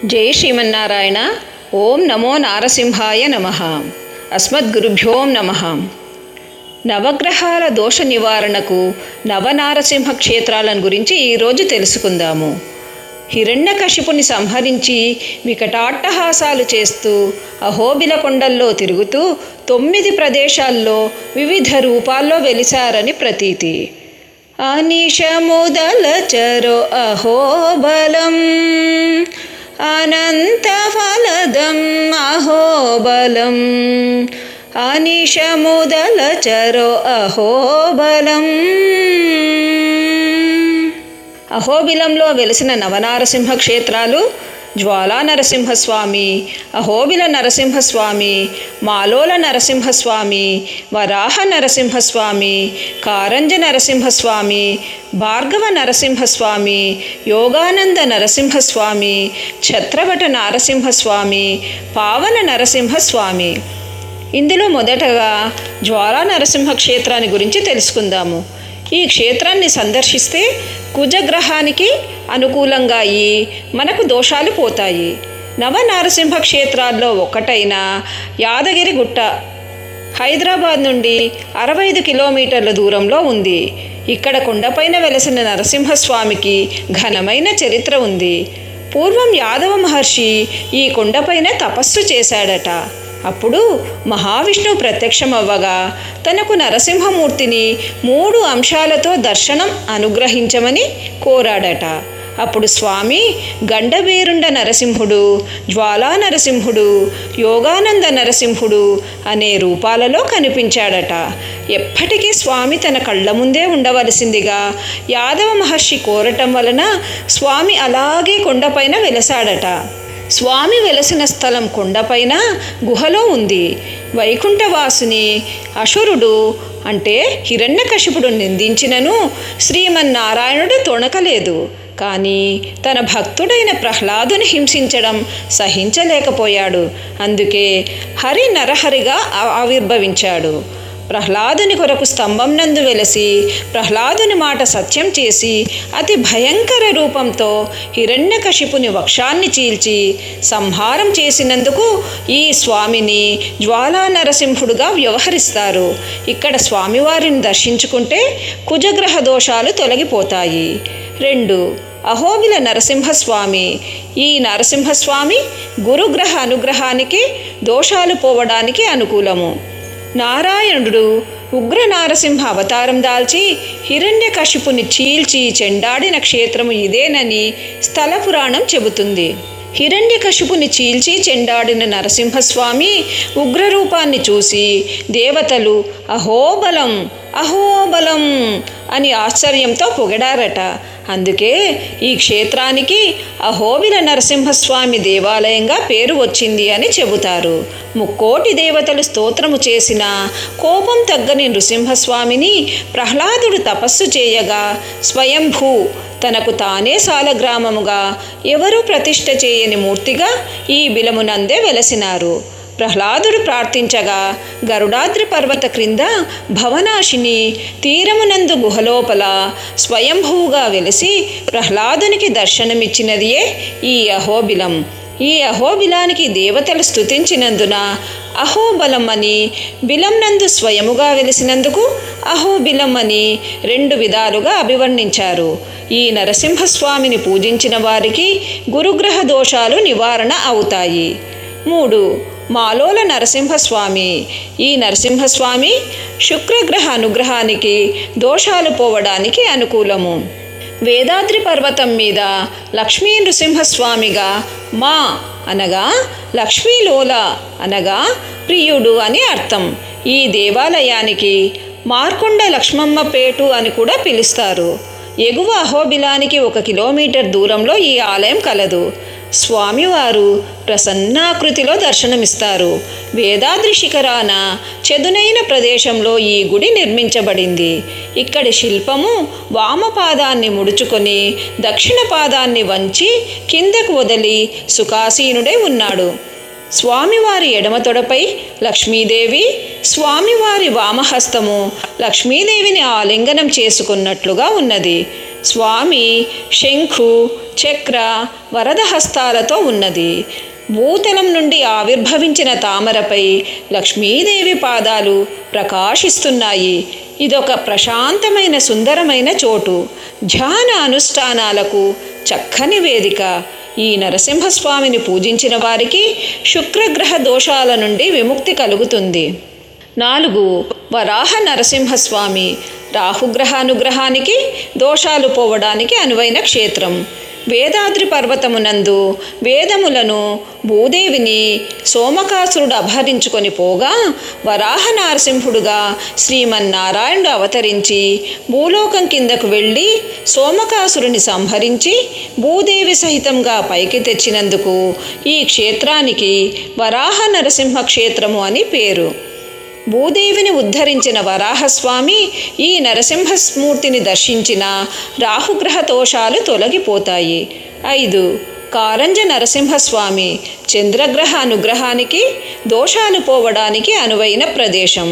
జై శ్రీమన్నారాయణ ఓం నమో నారసింహాయ నమ అస్మద్గురుభ్యోం నమ నవగ్రహాల దోష నివారణకు నవనారసింహ క్షేత్రాలను గురించి ఈరోజు తెలుసుకుందాము హిరణ్యకశిపుని సంహరించి వికటాట్టహాసాలు చేస్తూ అహోబిల కొండల్లో తిరుగుతూ తొమ్మిది ప్రదేశాల్లో వివిధ రూపాల్లో వెలిశారని ప్రతీతి అనిశముదలచరో అహోబలం అనంతఫలదం అహోబలం అనిశముదలచరో అహోబలం అహోబిలంలో వెలిసిన నవనారసింహ క్షేత్రాలు జ్వాలా నరసింహస్వామి అహోబిల నరసింహస్వామి మాలోల నరసింహస్వామి వరాహ నరసింహస్వామి కారంజ నరసింహస్వామి భార్గవ నరసింహస్వామి యోగానంద నరసింహస్వామి ఛత్రవట నారసింహస్వామి పావన నరసింహస్వామి ఇందులో మొదటగా జ్వాలా నరసింహ క్షేత్రాన్ని గురించి తెలుసుకుందాము ఈ క్షేత్రాన్ని సందర్శిస్తే కుజగ్రహానికి అనుకూలంగా అయ్యి మనకు దోషాలు పోతాయి నవనారసింహ క్షేత్రాల్లో ఒకటైన యాదగిరి గుట్ట హైదరాబాద్ నుండి అరవై ఐదు కిలోమీటర్ల దూరంలో ఉంది ఇక్కడ కొండపైన వెలసిన నరసింహస్వామికి ఘనమైన చరిత్ర ఉంది పూర్వం యాదవ మహర్షి ఈ కొండపైన తపస్సు చేశాడట అప్పుడు మహావిష్ణువు ప్రత్యక్షమవ్వగా తనకు నరసింహమూర్తిని మూడు అంశాలతో దర్శనం అనుగ్రహించమని కోరాడట అప్పుడు స్వామి గండబేరుండ నరసింహుడు జ్వాలా నరసింహుడు యోగానంద నరసింహుడు అనే రూపాలలో కనిపించాడట ఎప్పటికీ స్వామి తన కళ్ళ ముందే ఉండవలసిందిగా యాదవ మహర్షి కోరటం వలన స్వామి అలాగే కొండపైన వెలసాడట స్వామి వెలసిన స్థలం కొండపైన గుహలో ఉంది వైకుంఠవాసుని అసురుడు అంటే హిరణ్యకశిపుడు నిందించినను శ్రీమన్నారాయణుడు తొణకలేదు కానీ తన భక్తుడైన ప్రహ్లాదుని హింసించడం సహించలేకపోయాడు అందుకే హరి నరహరిగా ఆవిర్భవించాడు ప్రహ్లాదుని కొరకు స్తంభం నందు వెలసి ప్రహ్లాదుని మాట సత్యం చేసి అతి భయంకర రూపంతో హిరణ్యకశిపుని వక్షాన్ని చీల్చి సంహారం చేసినందుకు ఈ స్వామిని జ్వాలా నరసింహుడుగా వ్యవహరిస్తారు ఇక్కడ స్వామివారిని దర్శించుకుంటే కుజగ్రహ దోషాలు తొలగిపోతాయి రెండు అహోబిల నరసింహస్వామి ఈ నరసింహస్వామి గురుగ్రహ అనుగ్రహానికి దోషాలు పోవడానికి అనుకూలము నారాయణుడు ఉగ్ర నారసింహ అవతారం దాల్చి హిరణ్యకశిపుని చీల్చి చెండాడిన క్షేత్రము ఇదేనని స్థల పురాణం చెబుతుంది హిరణ్యకశిపుని చీల్చి చెండాడిన నరసింహస్వామి ఉగ్రరూపాన్ని చూసి దేవతలు అహోబలం అహోబలం అని ఆశ్చర్యంతో పొగడారట అందుకే ఈ క్షేత్రానికి అహోబిల నరసింహస్వామి దేవాలయంగా పేరు వచ్చింది అని చెబుతారు ముక్కోటి దేవతలు స్తోత్రము చేసిన కోపం తగ్గని నృసింహస్వామిని ప్రహ్లాదుడు తపస్సు చేయగా స్వయంభూ తనకు తానే సాలగ్రామముగా ఎవరూ ప్రతిష్ఠ చేయని మూర్తిగా ఈ బిలమునందే వెలసినారు ప్రహ్లాదుడు ప్రార్థించగా గరుడాద్రి పర్వత క్రింద భవనాశిని తీరమునందు గుహలోపల స్వయంభూగా వెలిసి ప్రహ్లాదునికి దర్శనమిచ్చినదియే ఈ అహోబిలం ఈ అహోబిలానికి దేవతలు స్తుతించినందున అహోబలం అని బిలం నందు స్వయముగా వెలిసినందుకు అహోబిలం అని రెండు విధాలుగా అభివర్ణించారు ఈ నరసింహస్వామిని పూజించిన వారికి గురుగ్రహ దోషాలు నివారణ అవుతాయి మూడు మాలోల నరసింహస్వామి ఈ నరసింహస్వామి శుక్రగ్రహ అనుగ్రహానికి దోషాలు పోవడానికి అనుకూలము వేదాద్రి పర్వతం మీద లక్ష్మీ నృసింహస్వామిగా మా అనగా లక్ష్మీలోల అనగా ప్రియుడు అని అర్థం ఈ దేవాలయానికి మార్కొండ లక్ష్మమ్మపేటు అని కూడా పిలుస్తారు ఎగువ అహోబిలానికి ఒక కిలోమీటర్ దూరంలో ఈ ఆలయం కలదు స్వామివారు ప్రసన్నాకృతిలో దర్శనమిస్తారు వేదాద్రి శిఖరాన చెదునైన ప్రదేశంలో ఈ గుడి నిర్మించబడింది ఇక్కడి శిల్పము వామపాదాన్ని ముడుచుకొని దక్షిణ పాదాన్ని వంచి కిందకు వదిలి సుఖాసీనుడై ఉన్నాడు స్వామివారి ఎడమ తొడపై లక్ష్మీదేవి స్వామివారి వామహస్తము లక్ష్మీదేవిని ఆలింగనం చేసుకున్నట్లుగా ఉన్నది స్వామి శంఖు చక్ర వరద హస్తాలతో ఉన్నది భూతలం నుండి ఆవిర్భవించిన తామరపై లక్ష్మీదేవి పాదాలు ప్రకాశిస్తున్నాయి ఇదొక ప్రశాంతమైన సుందరమైన చోటు ధ్యాన అనుష్ఠానాలకు చక్కని వేదిక ఈ నరసింహస్వామిని పూజించిన వారికి శుక్రగ్రహ దోషాల నుండి విముక్తి కలుగుతుంది నాలుగు వరాహ నరసింహస్వామి రాహుగ్రహ అనుగ్రహానికి దోషాలు పోవడానికి అనువైన క్షేత్రం వేదాద్రి పర్వతమునందు వేదములను భూదేవిని సోమకాసురుడు అపహరించుకొని పోగా వరాహ నరసింహుడుగా శ్రీమన్నారాయణుడు అవతరించి భూలోకం కిందకు వెళ్ళి సోమకాసురుని సంహరించి భూదేవి సహితంగా పైకి తెచ్చినందుకు ఈ క్షేత్రానికి వరాహ నరసింహ క్షేత్రము అని పేరు భూదేవిని ఉద్ధరించిన వరాహస్వామి ఈ నరసింహమూర్తిని దర్శించిన రాహుగ్రహ దోషాలు తొలగిపోతాయి ఐదు కారంజ నరసింహస్వామి చంద్రగ్రహ అనుగ్రహానికి దోషాలు పోవడానికి అనువైన ప్రదేశం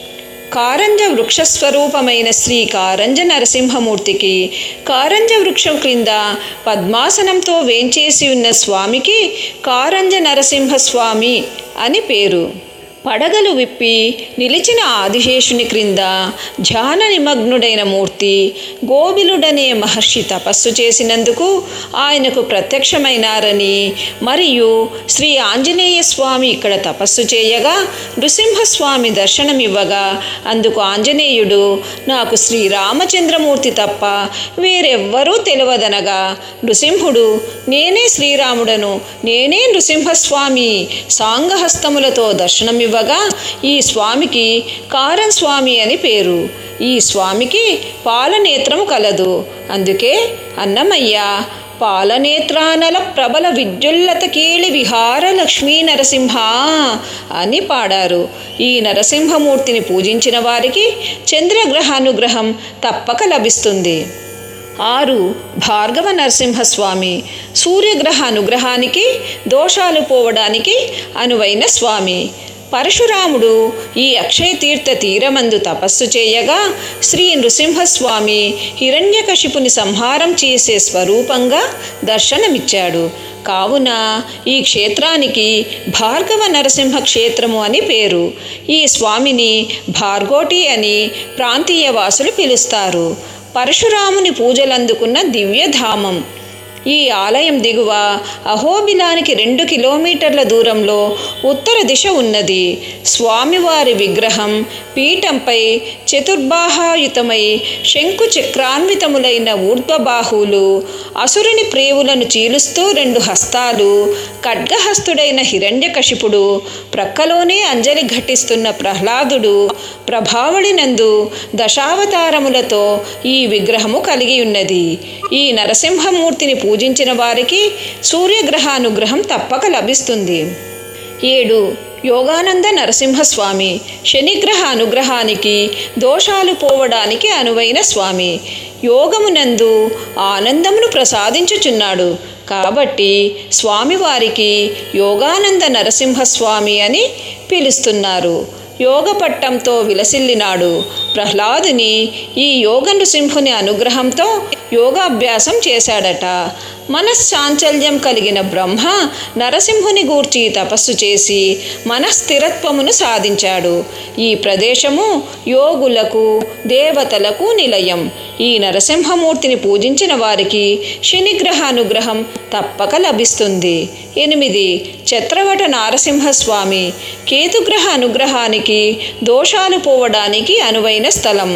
కారంజ వృక్షస్వరూపమైన శ్రీ కారంజ నరసింహమూర్తికి కారంజ వృక్షం క్రింద పద్మాసనంతో వేంచేసి ఉన్న స్వామికి కారంజ నరసింహస్వామి అని పేరు పడగలు విప్పి నిలిచిన ఆదిశేషుని క్రింద ధ్యాన నిమగ్నుడైన మూర్తి గోబిలుడనే మహర్షి తపస్సు చేసినందుకు ఆయనకు ప్రత్యక్షమైనారని మరియు శ్రీ ఆంజనేయ స్వామి ఇక్కడ తపస్సు చేయగా నృసింహస్వామి దర్శనమివ్వగా అందుకు ఆంజనేయుడు నాకు శ్రీరామచంద్రమూర్తి తప్ప వేరెవ్వరూ తెలియదనగా నృసింహుడు నేనే శ్రీరాముడను నేనే నృసింహస్వామి సాంగహస్తములతో దర్శనమివ్వగా ఈ స్వామికి కారం స్వామి అని పేరు ఈ స్వామికి పాలనేత్రము కలదు అందుకే అన్నమయ్య పాలనేత్రానల ప్రబల విద్యుల్లత కీళి విహార లక్ష్మీ నరసింహ అని పాడారు ఈ నరసింహమూర్తిని పూజించిన వారికి చంద్రగ్రహానుగ్రహం తప్పక లభిస్తుంది ఆరు భార్గవ నరసింహస్వామి సూర్యగ్రహ అనుగ్రహానికి దోషాలు పోవడానికి అనువైన స్వామి పరశురాముడు ఈ అక్షయ తీర్థ తీరమందు తపస్సు చేయగా శ్రీ నృసింహస్వామి హిరణ్యకశిపుని సంహారం చేసే స్వరూపంగా దర్శనమిచ్చాడు కావున ఈ క్షేత్రానికి భార్గవ నరసింహ క్షేత్రము అని పేరు ఈ స్వామిని భార్గోటి అని ప్రాంతీయ వాసులు పిలుస్తారు పరశురాముని పూజలందుకున్న దివ్యధామం ఈ ఆలయం దిగువ అహోబిలానికి రెండు కిలోమీటర్ల దూరంలో ఉత్తర దిశ ఉన్నది స్వామివారి విగ్రహం పీఠంపై చతుర్బాహాయుతమై శంకు చక్రాన్వితములైన ఊర్ధ్వబాహువులు అసురుని ప్రేవులను చీలుస్తూ రెండు హస్తాలు ఖడ్గహస్తుడైన హిరణ్యకశిపుడు ప్రక్కలోనే అంజలి ఘటిస్తున్న ప్రహ్లాదుడు ప్రభావళినందు దశావతారములతో ఈ విగ్రహము కలిగి ఉన్నది ఈ నరసింహమూర్తిని పూజించిన వారికి సూర్యగ్రహానుగ్రహం తప్పక లభిస్తుంది ఏడు యోగానంద నరసింహస్వామి శనిగ్రహ అనుగ్రహానికి దోషాలు పోవడానికి అనువైన స్వామి యోగమునందు ఆనందమును ప్రసాదించుచున్నాడు కాబట్టి స్వామివారికి యోగానంద నరసింహస్వామి అని పిలుస్తున్నారు యోగ పట్టంతో విలసిల్లినాడు ప్రహ్లాదుని ఈ యోగ నృసింహుని అనుగ్రహంతో యోగాభ్యాసం చేశాడట మనశ్చాంచల్యం కలిగిన బ్రహ్మ నరసింహుని గూర్చి తపస్సు చేసి మనస్థిరత్వమును సాధించాడు ఈ ప్రదేశము యోగులకు దేవతలకు నిలయం ఈ నరసింహమూర్తిని పూజించిన వారికి శనిగ్రహ అనుగ్రహం తప్పక లభిస్తుంది ఎనిమిది చత్రవట నారసింహస్వామి కేతుగ్రహ అనుగ్రహానికి దోషాలు పోవడానికి అనువైన స్థలం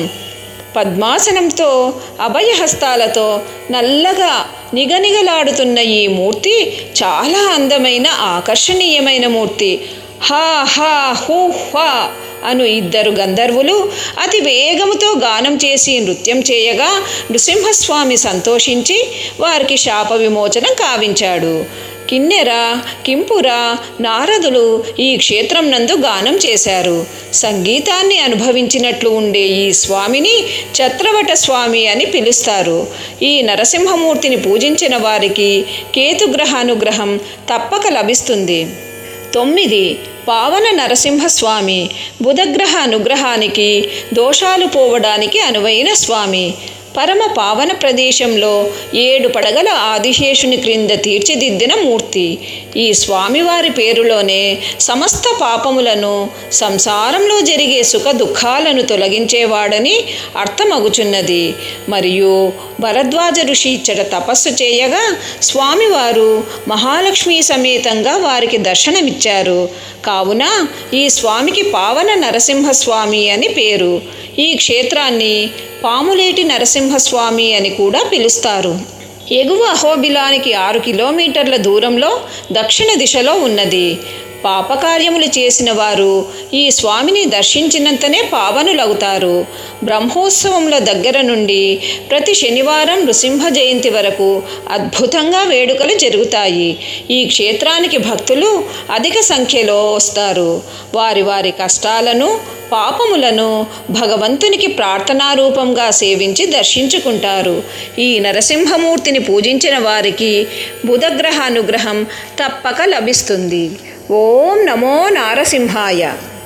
పద్మాసనంతో అభయహస్తాలతో నల్లగా నిగనిగలాడుతున్న ఈ మూర్తి చాలా అందమైన ఆకర్షణీయమైన మూర్తి హా హా హూ హా అను ఇద్దరు గంధర్వులు అతి వేగముతో గానం చేసి నృత్యం చేయగా నృసింహస్వామి సంతోషించి వారికి శాప విమోచనం కావించాడు కిన్నెర కింపుర నారదులు ఈ క్షేత్రం నందు గానం చేశారు సంగీతాన్ని అనుభవించినట్లు ఉండే ఈ స్వామిని చత్రవట స్వామి అని పిలుస్తారు ఈ నరసింహమూర్తిని పూజించిన వారికి కేతుగ్రహానుగ్రహం తప్పక లభిస్తుంది తొమ్మిది పావన నరసింహస్వామి బుధగ్రహ అనుగ్రహానికి దోషాలు పోవడానికి అనువైన స్వామి పరమ పావన ప్రదేశంలో ఏడు పడగల ఆదిశేషుని క్రింద తీర్చిదిద్దిన మూర్తి ఈ స్వామివారి పేరులోనే సమస్త పాపములను సంసారంలో జరిగే సుఖ దుఃఖాలను తొలగించేవాడని అర్థమగుచున్నది మరియు భరద్వాజ ఋషి ఇచ్చట తపస్సు చేయగా స్వామివారు మహాలక్ష్మి సమేతంగా వారికి దర్శనమిచ్చారు కావున ఈ స్వామికి పావన నరసింహస్వామి అని పేరు ఈ క్షేత్రాన్ని పాములేటి నరసింహస్వామి అని కూడా పిలుస్తారు ఎగువ అహోబిలానికి ఆరు కిలోమీటర్ల దూరంలో దక్షిణ దిశలో ఉన్నది పాపకార్యములు చేసిన వారు ఈ స్వామిని దర్శించినంతనే పావనులవుతారు బ్రహ్మోత్సవముల దగ్గర నుండి ప్రతి శనివారం నృసింహ జయంతి వరకు అద్భుతంగా వేడుకలు జరుగుతాయి ఈ క్షేత్రానికి భక్తులు అధిక సంఖ్యలో వస్తారు వారి వారి కష్టాలను పాపములను భగవంతునికి ప్రార్థనారూపంగా సేవించి దర్శించుకుంటారు ఈ నరసింహమూర్తిని పూజించిన వారికి బుధగ్రహ అనుగ్రహం తప్పక లభిస్తుంది ఓం నమో నారసింహాయ